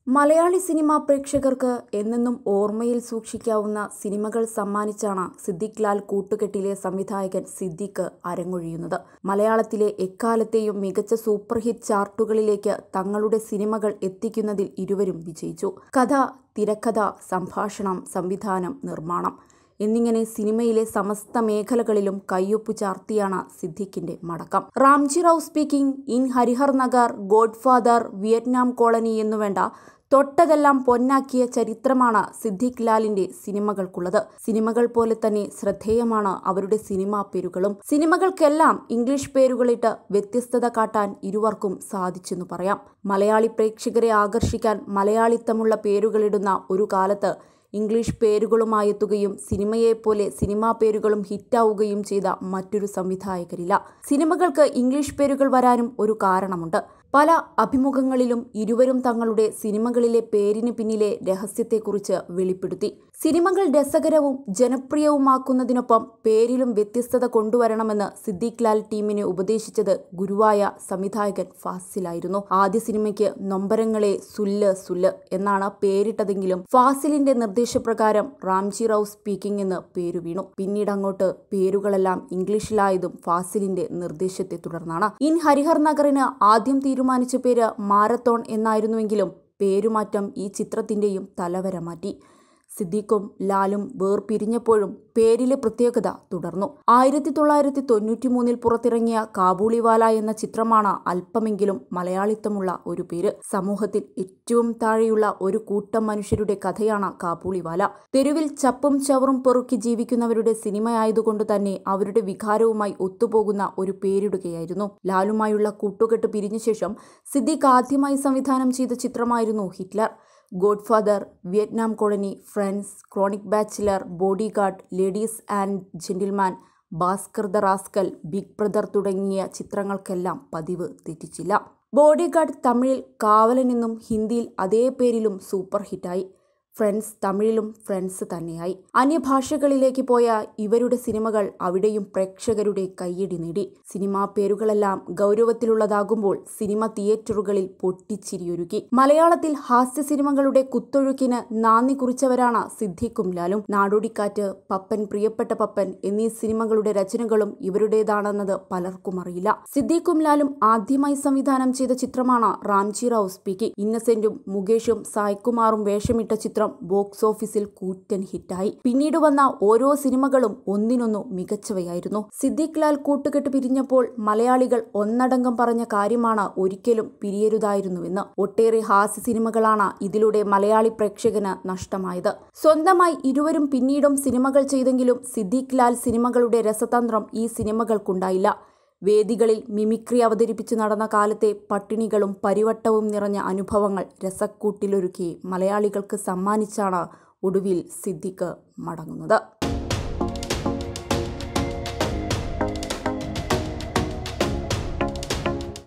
Malayali cinema പ്രേക്ഷകർക്ക് എന്നെന്നും ഓർമ്മയിൽ സൂക്ഷിക്കാവുന്ന സിനിമകൾ സമ്മാനിച്ചാണ് സിദ്ദിഖ് ലാൽ കൂട്ടുകെട്ടിലെ സംവിധായകൻ സിദ്ദിഖ് അരങ്ങൊഴിയുന്നത് മലയാളത്തിലെ എക്കാലത്തെയും മികച്ച സൂപ്പർ ഹിറ്റ് ചാർട്ടുകളിലേക്ക് തങ്ങളുടെ സിനിമകൾ എത്തിക്കുന്നതിൽ ഇരുവരും വിജയിച്ചു കഥ തിരക്കഥ സംഭാഷണം സംവിധാനം നിർമ്മാണം എന്നിങ്ങനെ സിനിമയിലെ സമസ്ത മേഖലകളിലും കയ്യൊപ്പു ചാർത്തിയാണ് സിദ്ദിഖിന്റെ മടക്കം Ramji Rao speaking in Harihar Nagar Godfather Vietnam colony എന്നുവേണ്ട തൊട്ടതെല്ലാം പൊന്നാക്കിയ ചരിത്രമാണ് സിദ്ദിഖ് ലാലിന്റെ സിനിമകൾക്കുള്ളത് സിനിമകൾ പോലെ തന്നെ ശ്രദ്ധേയമാണ് അവരുടെ സിനിമാ പേരുകളും സിനിമകൾക്കെല്ലാം ഇംഗ്ലീഷ് പേരുകളിട്ട് വ്യത്യസ്തത കാട്ടാൻ ഇരുവർക്കും സാധിച്ചെന്നു പറയാം മലയാളി പ്രേക്ഷകരെ ആകർഷിക്കാൻ മലയാളിത്തമുള്ള പേരുകളിടുന്ന ഒരു കാലത്ത് ഇംഗ്ലീഷ് പേരുകളുമായെത്തുകയും സിനിമയെപ്പോലെ സിനിമാ പേരുകളും ഹിറ്റാവുകയും ചെയ്ത മറ്റൊരു സംവിധായകരില്ല സിനിമകൾക്ക് ഇംഗ്ലീഷ് പേരുകൾ വരാനും ഒരു കാരണമുണ്ട് പല അഭിമുഖങ്ങളിലും ഇരുവരും തങ്ങളുടെ സിനിമകളിലെ പേരിന് പിന്നിലെ രഹസ്യത്തെക്കുറിച്ച് വെളിപ്പെടുത്തി സിനിമകൾ രസകരവും ജനപ്രിയവുമാക്കുന്നതിനൊപ്പം പേരിലും വ്യത്യസ്തത കൊണ്ടുവരണമെന്ന് സിദ്ദിഖ് ലാൽ ടീമിനെ ഉപദേശിച്ചത് ഗുരുവായ സംവിധായകൻ ഫാസിലായിരുന്നു ആദ്യ സിനിമയ്ക്ക് നൊമ്പരങ്ങളെ സുല്ല് സുല്ല് എന്നാണ് പേരിട്ടതെങ്കിലും ഫാസിലിന്റെ നിർദ്ദേശപ്രകാരം റാംജി റാവു സ്പീക്കിംഗ് എന്ന് പേരു വീണു പിന്നീട് അങ്ങോട്ട് പേരുകളെല്ലാം ഇംഗ്ലീഷിലായതും ഫാസിലിന്റെ നിർദ്ദേശത്തെ തുടർന്നാണ് ഇൻ ഹരിഹർ നഗറിന് ആദ്യം തീരുമാനിച്ച പേര് മാരത്തോൺ എന്നായിരുന്നുവെങ്കിലും പേരുമാറ്റം ഈ ചിത്രത്തിന്റെയും തലവര മാറ്റി സിദ്ദീഖും ലാലും വേർപിരിഞ്ഞപ്പോഴും പേരിലെ പ്രത്യേകത തുടർന്നു ആയിരത്തി തൊള്ളായിരത്തി തൊണ്ണൂറ്റി മൂന്നിൽ പുറത്തിറങ്ങിയ കാബൂളിവാല എന്ന ചിത്രമാണ് അല്പമെങ്കിലും മലയാളിത്തമുള്ള ഒരു പേര് സമൂഹത്തിൽ ഏറ്റവും താഴെയുള്ള ഒരു കൂട്ടം മനുഷ്യരുടെ കഥയാണ് കാബൂളിവാല തെരുവിൽ ചപ്പും ചവറും പെറുക്കി ജീവിക്കുന്നവരുടെ സിനിമയായതുകൊണ്ട് തന്നെ അവരുടെ വികാരവുമായി ഒത്തുപോകുന്ന ഒരു പേരിടുകയായിരുന്നു ലാലുമായുള്ള കൂട്ടുകെട്ട് പിരിഞ്ഞ ശേഷം സിദ്ദീഖ് ആദ്യമായി സംവിധാനം ചെയ്ത ചിത്രമായിരുന്നു Hitler Godfather Vietnam colony friends chronic bachelor bodyguard ladies and gentleman Bhaskar the rascal big brother തുടങ്ങിയ ചിത്രങ്ങൾക്കെല്ലാം പതിവ് തെറ്റിച്ചില്ല ബോഡി ഗാർഡ് തമിഴിൽ കാവലൻ എന്നും ഹിന്ദിയിൽ അതേ പേരിലും സൂപ്പർ ഹിറ്റായി ഫ്രണ്ട്സ് തമിഴിലും ഫ്രണ്ട്സ് തന്നെയായി അന്യഭാഷകളിലേക്ക് പോയ ഇവരുടെ സിനിമകൾ അവിടെയും പ്രേക്ഷകരുടെ കയ്യടി നേടി സിനിമാ പേരുകളെല്ലാം ഗൗരവത്തിലുള്ളതാകുമ്പോൾ സിനിമ തിയേറ്ററുകളിൽ പൊട്ടിച്ചിരിയൊരുക്കി മലയാളത്തിൽ ഹാസ്യ സിനിമകളുടെ കുത്തൊഴുക്കിന് നാന്ദി കുറിച്ചവരാണ് സിദ്ദിഖും ലാലും നാടോടിക്കാറ്റ് പപ്പൻ പ്രിയപ്പെട്ട പപ്പൻ എന്നീ സിനിമകളുടെ രചനകളും ഇവരുടേതാണെന്നത് പലർക്കും അറിയില്ല സിദ്ദിഖും ലാലും ആദ്യമായി സംവിധാനം ചെയ്ത ചിത്രമാണ് റാംജി റാവു സ്പീക്കിംഗ് ഇന്നസെന്റും മുകേഷും സായ്കുമാറും വേഷമിട്ട ചിത്രം ബോക്സ് ഓഫീസിൽ കൂറ്റൻ ഹിറ്റായി പിന്നീട് വന്ന ഓരോ സിനിമകളും ഒന്നിനൊന്നു മികച്ചവയായിരുന്നു സിദ്ദിഖ് ലാൽ കൂട്ടുകെട്ട് പിരിഞ്ഞപ്പോൾ മലയാളികൾ ഒന്നടങ്കം പറഞ്ഞ കാര്യമാണ് ഒരിക്കലും പിരിയരുതായിരുന്നുവെന്ന് ഒട്ടേറെ ഹാസ്യ സിനിമകളാണ് ഇതിലൂടെ മലയാളി പ്രേക്ഷകന് നഷ്ടമായത് സ്വന്തമായി ഇരുവരും പിന്നീടും സിനിമകൾ ചെയ്തെങ്കിലും സിദ്ദിഖ് ലാൽ സിനിമകളുടെ രസതന്ത്രം ഈ സിനിമകൾക്കുണ്ടായില്ല വേദികളിൽ മിമിക്രി അവതരിപ്പിച്ച് നടന്ന കാലത്തെ പട്ടിണികളും പരിവട്ടവും നിറഞ്ഞ അനുഭവങ്ങൾ രസക്കൂട്ടിലൊരുക്കി മലയാളികൾക്ക് സമ്മാനിച്ചാണ് ഒടുവിൽ സിദ്ദിഖ് മടങ്ങുന്നത്